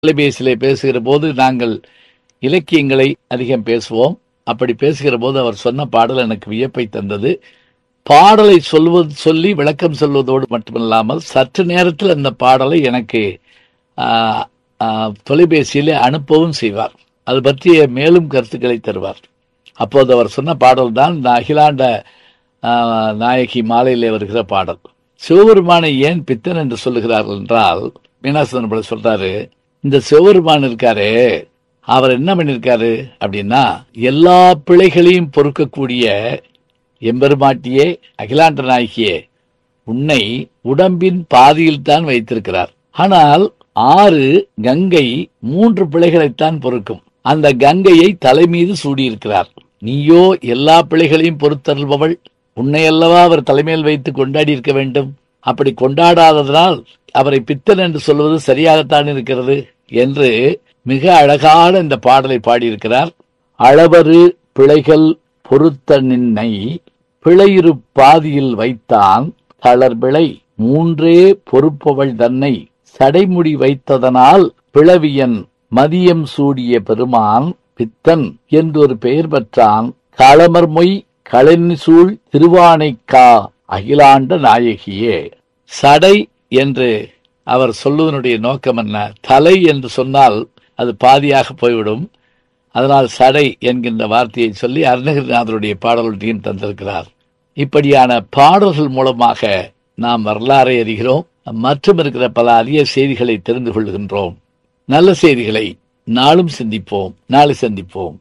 தொலைபேசியிலே பேசுகிற போது நாங்கள் இலக்கியங்களை அதிகம் பேசுவோம் அப்படி பேசுகிற போது அவர் சொன்ன பாடல் எனக்கு வியப்பை தந்தது பாடலை சொல்வது சொல்லி விளக்கம் சொல்வதோடு மட்டுமில்லாமல் சற்று நேரத்தில் அந்த பாடலை எனக்கு ஆ, ஆ, தொலைபேசியிலே அனுப்பவும் செய்வார் அது பற்றிய மேலும் கருத்துக்களை தருவார் அப்போது அவர் சொன்ன பாடல் தான் இந்த அகிலாண்ட ஆ, நாயகி மாலையிலே வருகிற பாடல் சிவபெருமானை ஏன் பித்தன் என்று சொல்லுகிறார்கள் என்றால் மீனாசுந்தரம் பிள்ளை சொல்றாரு இந்த சிவபெருமான் இருக்காரே அவர் என்ன பண்ணிருக்காரு அப்படின்னா எல்லா பிழைகளையும் பொறுக்கக்கூடிய எம்பெருமாட்டியே அகிலாண்ட நாயகியே உன்னை உடம்பின் பாதியில் தான் வைத்திருக்கிறார் ஆனால் ஆறு கங்கை மூன்று பிழைகளைத்தான் பொறுக்கும் அந்த கங்கையை தலை மீது சூடியிருக்கிறார் நீயோ எல்லா பிழைகளையும் பொறுத்தருள்பவள் உன்னை அல்லவா அவர் தலைமையில் வைத்து கொண்டாடி இருக்க வேண்டும் அப்படி கொண்டாடாததனால் அவரை பித்தன் என்று சொல்வது சரியாகத்தான் இருக்கிறது என்று மிக அழகான இந்த பாடலை பாடியிருக்கிறார் அளவரு பிழைகள் பொறுத்த நின்னை பிழையிரு பாதியில் வைத்தான் தளர்பிழை மூன்றே பொறுப்பவள் தன்னை சடைமுடி வைத்ததனால் பிளவியன் மதியம் சூடிய பெருமான் பித்தன் என்றொரு பெயர் பெற்றான் களமர்மொய் களனிசூழ் திருவானைக்கா அகிலாண்ட நாயகியே சடை என்று அவர் சொல்லுவதனுடைய நோக்கம் என்ன தலை என்று சொன்னால் அது பாதியாக போய்விடும் அதனால் சடை என்கின்ற வார்த்தையை சொல்லி அருணகிரிநாதருடைய பாடல்களையும் தந்திருக்கிறார் இப்படியான பாடல்கள் மூலமாக நாம் வரலாறை அறிகிறோம் மற்றும் இருக்கிற பல அரிய செய்திகளை தெரிந்து கொள்கின்றோம் நல்ல செய்திகளை நாளும் சிந்திப்போம் நாளை சந்திப்போம்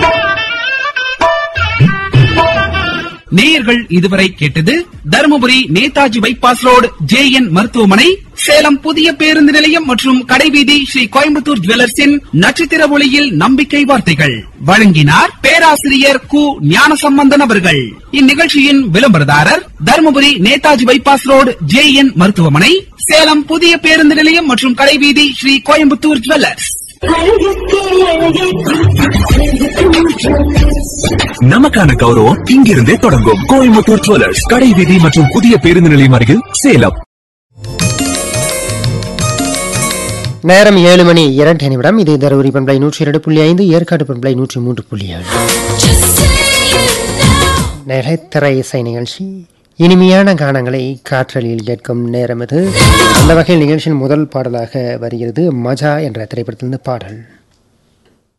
நேயர்கள் இதுவரை கேட்டது Dharmapuri Netaji bypass road J N மருத்துவமனை சேலம் புதிய பேருந்து நிலையம் மற்றும் கடைவீதி ஸ்ரீ கோயம்புத்தூர் ஜுவல்லர்ஸின் நட்சத்திர ஒளியில் நம்பிக்கை வார்த்தைகள் வழங்கினார் பேராசிரியர் கு ஞானசம்பந்தன் அவர்கள் இந்நிகழ்ச்சியின் விளம்பரதாரர் Dharmapuri Netaji bypass road J N மருத்துவமனை சேலம் புதிய பேருந்து நிலையம் மற்றும் கடைவீதி ஸ்ரீ கோயம்புத்தூர் ஜுவல்லர்ஸ் நமக்கான கௌரவம் இங்கிருந்தே தொடங்கும் கோயம்புத்தூர் ஜுவல்லர்ஸ் கடை வீதி மற்றும் புதிய பேருந்து நிலையம் அருகில் சேலம் நேரம் ஏழு மணி இரண்டு நிமிடம் இது தருமபுரி பண்பலை நூற்றி இரண்டு புள்ளி ஐந்து ஏற்காடு பண்பலை நூற்றி மூன்று புள்ளி ஏழு நிலைத்திரை இசை நிகழ்ச்சி இனிமையான கானங்களை காற்றலில் கேட்கும் நேரம் இது அந்த வகையில் நிகழ்ச்சியின் முதல் பாடலாக வருகிறது மஜா என்ற திரைப்படத்திலிருந்து பாடல்